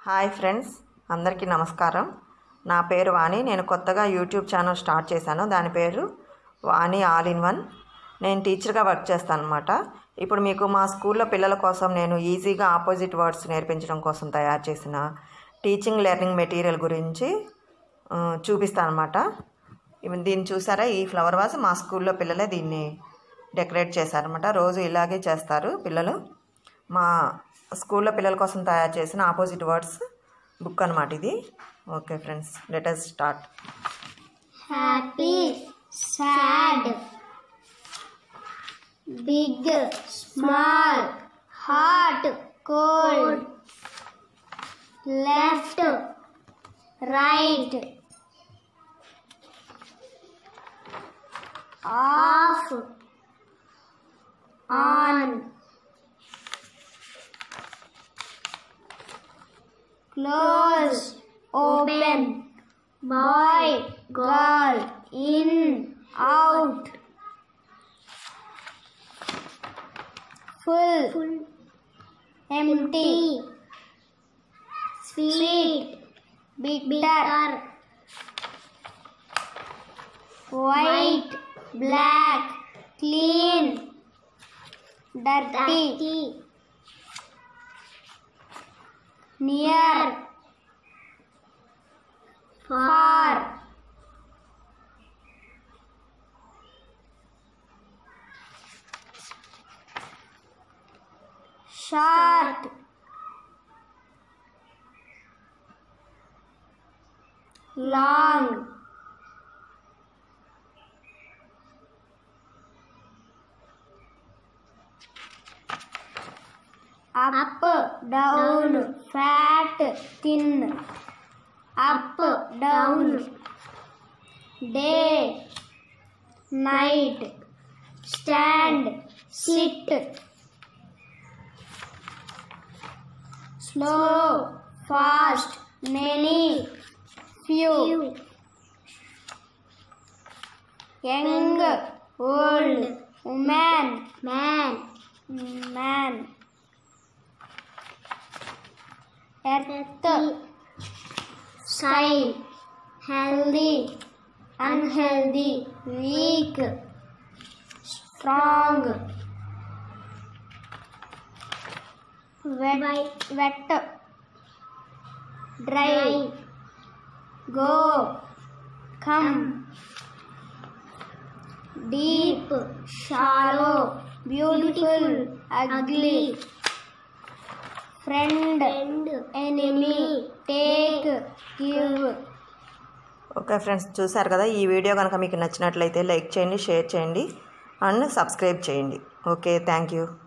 Hi friends అందరికీ నమస్కారం నా పేరు వాణి నేను కొత్తగా యూట్యూబ్ ఛానల్ స్టార్ట్ చేశాను దాని పేరు వాణి ఆల్ ఇన్ వన్ నేను టీచర్గా వర్క్ చేస్తాను అనమాట ఇప్పుడు మీకు మా స్కూల్లో పిల్లల కోసం నేను ఈజీగా ఆపోజిట్ వర్డ్స్ నేర్పించడం కోసం తయారు చేసిన టీచింగ్ లెర్నింగ్ మెటీరియల్ గురించి ఆ, చూపిస్తాను అనమాట ఇవి దీన్ని చూసారా ఈ ఫ్లవర్ వాజ్ మా స్కూల్లో పిల్లలే దీన్ని డెకరేట్ చేశారనమాట రోజు ఇలాగే చేస్తారు పిల్లలు మా స్కూల్లో పిల్లల కోసం తయారు చేసిన ఆపోజిట్ వర్డ్స్ బుక్ అనమాట ఇది okay friends let us start happy, sad, big, small, hot, cold, left, right, off, on, close, open, boy, girl, in, out, full, empty, sweet, bitter, white, black, clean, dirty, near, far, short, long, up, down, fat, thin, up, down, day, night, stand, sit, slow, fast, many, few, young, old, woman, man, man, earth, sky, healthy, unhealthy, weak, strong, wet, wet, dry, go, come, deep, shallow, beautiful, ugly, friend, enemy, take, give. Okay friends చూసారు కదా ఈ video కనుక మీకు నచ్చినట్లయితే like చేయండి share చేయండి and subscribe చేయండి okay thank you